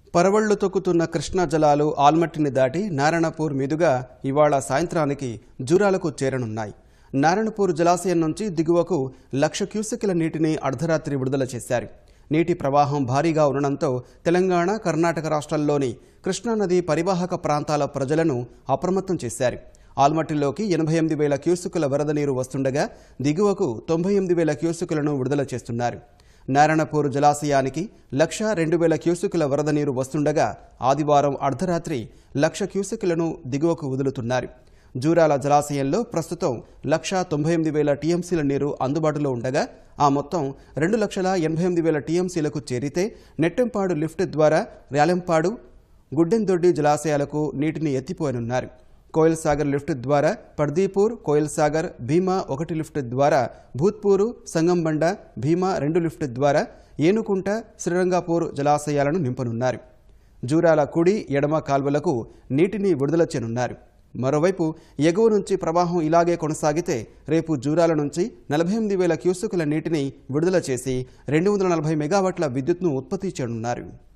పరవళ్లు తొక్కుతున్న కృష్ణా జలాలు ఆల్మట్టిని దాటి నారాయణపూర్ మీదుగా ఇవాళ సాయంత్రానికి జూరాలకు చేరనున్నాయి నారాయణపూర్ జలాశయం నుంచి దిగువకు లక్ష క్యూసెక్ల నీటిని అర్ధరాత్రి విడుదల చేశారు నీటి ప్రవాహం భారీగా ఉండడంతో తెలంగాణ కర్ణాటక రాష్ట్రాల్లోని కృష్ణానది పరివాహక ప్రాంతాల ప్రజలను అప్రమత్తం చేశారు ఆల్మట్టిలోకి ఎనభై ఎనిమిది వేల క్యూసెక్కుల వరద నీరు వస్తుండగా దిగువకు తొంభై ఎనిమిది వేల క్యూసెక్కులను విడుదల చేస్తున్నారు నారాయణపూర్ జలాశయానికి లక్ష రెండు వేల క్యూసెక్కుల వరద నీరు వస్తుండగా ఆదివారం అర్ధరాత్రి లక్ష క్యూసెక్కులను దిగువకు వదులుతున్నారు జూరాల జలాశయంలో ప్రస్తుతం లక్ష తొంభై ఎనిమిది వేల టీఎంసీల నీరు అందుబాటులో ఉండగా ఆ మొత్తం రెండు లక్షల ఎనభై ఎనిమిది వేల టీఎంసీలకు చేరితే నెట్టెంపాడు లిఫ్ట్ ద్వారా ర్యాలెంపాడు గుడ్డెందొడ్డి జలాశయాలకు నీటిని ఎత్తిపోయనున్నారు కోయల్ సాగర్ లిఫ్ట్ ద్వారా పర్దీపూర్ కోయల్ సాగర్ భీమా ఒకటి లిఫ్ట్ ద్వారా భూత్పూరు సంగంబండ భీమా రెండు లిఫ్ట్ ద్వారా ఏనుకుంట శ్రీరంగాపూర్ జలాశయాలను నింపనున్నారు జూరాల కుడి ఎడమ కాల్వలకు నీటిని విడుదల చేయనున్నారు మరోవైపు ఎగువ నుంచి ప్రవాహం ఇలాగే కొనసాగితే రేపు జూరాల నుంచి నలభై ఎనిమిది వేల క్యూసెకుల నీటిని విడుదల చేసి రెండు వందల నలభై మెగావాట్ల విద్యుత్ను ఉత్పత్తి చేయనున్నారు